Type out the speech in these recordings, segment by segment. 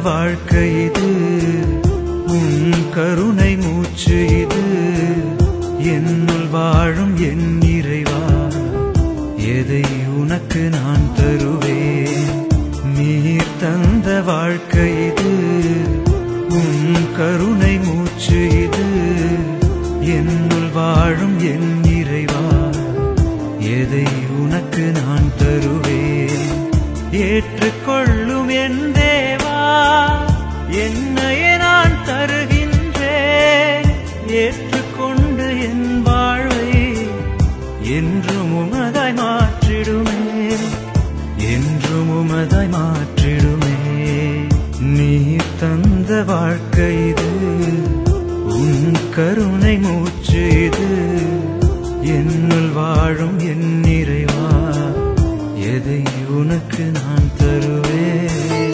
வாழ்க்கை இது உன் கருணை மூச்சு இது என்னுள் வாழும் என் இறைவா எதை உனக்கு நான் தருவேன் நீர் தந்த வாழ்க்கை இது உன் கருணை மூச்சு இது என்னுள் வாழும் என் இறைவா எதை உனக்கு நான் தருவேன் ஏற்றுக்கொள்ளும் என் தேவா என்னையே நான் தருகின்றேன் ஏற்றுக்கொண்டு என் வாழ்வை என்றும் உமதாய் மாற்றிடுமே என்றும் உமதாய் மாற்றிடுமே நீ தந்த வாழ்க்கை இது உன் கருணை மூச்சு இது என்னுள் வாழும் என் நிறைவா எதை உனக்கு நான் தருவேன்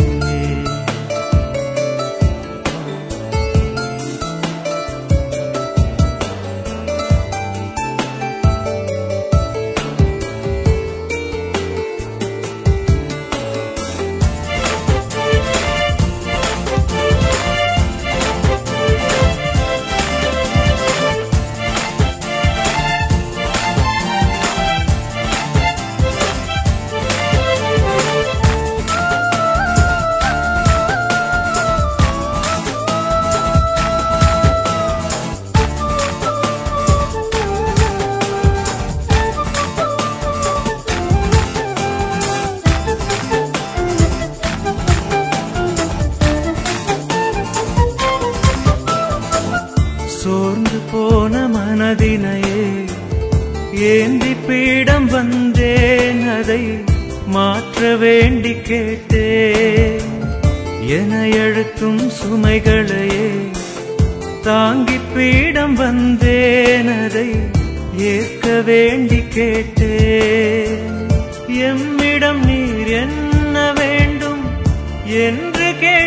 சோர்ந்து போன மனதினையே ஏந்தி பீடம் வந்தேன் அதை மாற்ற வேண்டி கேட்டேன் என எழுத்தும் சுமைகளையே தாங்கி பீடம் வந்தேன் அதை ஏற்க வேண்டி கேட்டேன் எம்மிடம் நீர் என்ன வேண்டும் என்று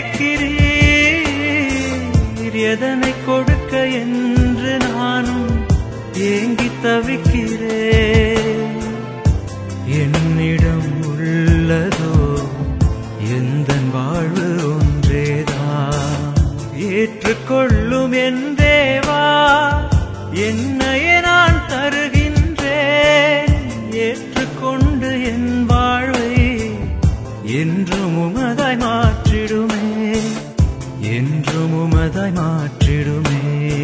கேட்கிறீர் எதனை கொடுக்க என்று நானும் ஏங்கி தவிக்கிறேன் என்னிடம் உள்ளதோ எந்த வாழ்வு ஒன்றேதான் ஏற்றுக்கொள்ளும் என் தேவா என்னையே நான் தருகின்றேன் ஏற்றுக்கொண்டு என் வாழ்வை என்றும் உமதாய் மாற்றிடுமே என்றும் உமதாய் மாற்றிடுமே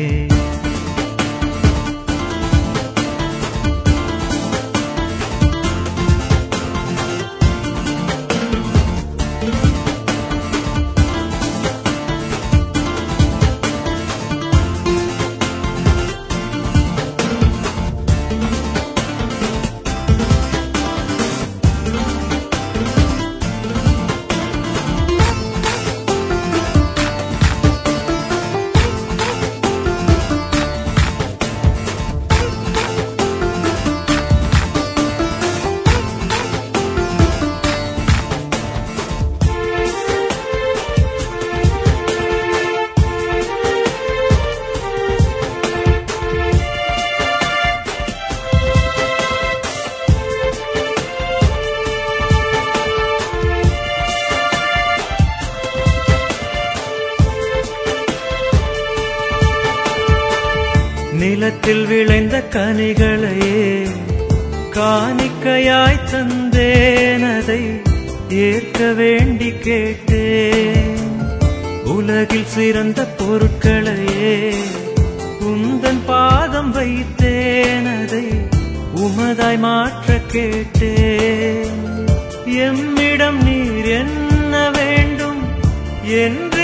நிலத்தில் விளைந்த கனிகளையே காணிக்கையாய் தந்தேன் அதை ஏற்க வேண்டி கேட்டேன் உலகில் சிறந்த பொருட்களையே உந்தன் பாதம் வைத்தேன் அதை உமதாய் மாற்ற கேட்டேன் எம்மிடம் நீர் என்ன வேண்டும் என்று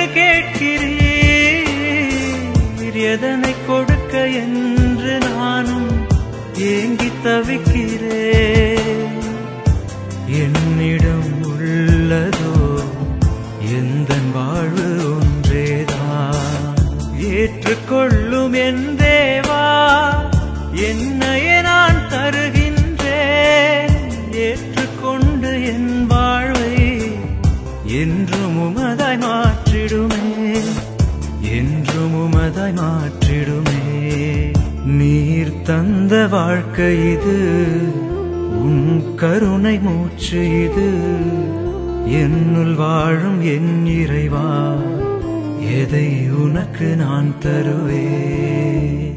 கேட்கிறீர் எதனை கொடுக்க என்று நானும் ஏங்கி தவிக்கிறேன் என்னிடம் உள்ளதோ எந்த வாழ்வு ஒன்றேதான் ஏற்றுக்கொள்ளும் என் தேவா என்னையே நான் தருகின்றேன் ஏற்றுக்கொண்டு என் வாழ்வை என்றும் உமதாய் மாற்றிடுமே என்றும் உமதாய் மாற்றிடுமே நீர் தந்த வாழ்க்கை இது உன் கருணை மூச்சு இது என்னுள் வாழும் என் இறைவா எதை உனக்கு நான் தருவேன்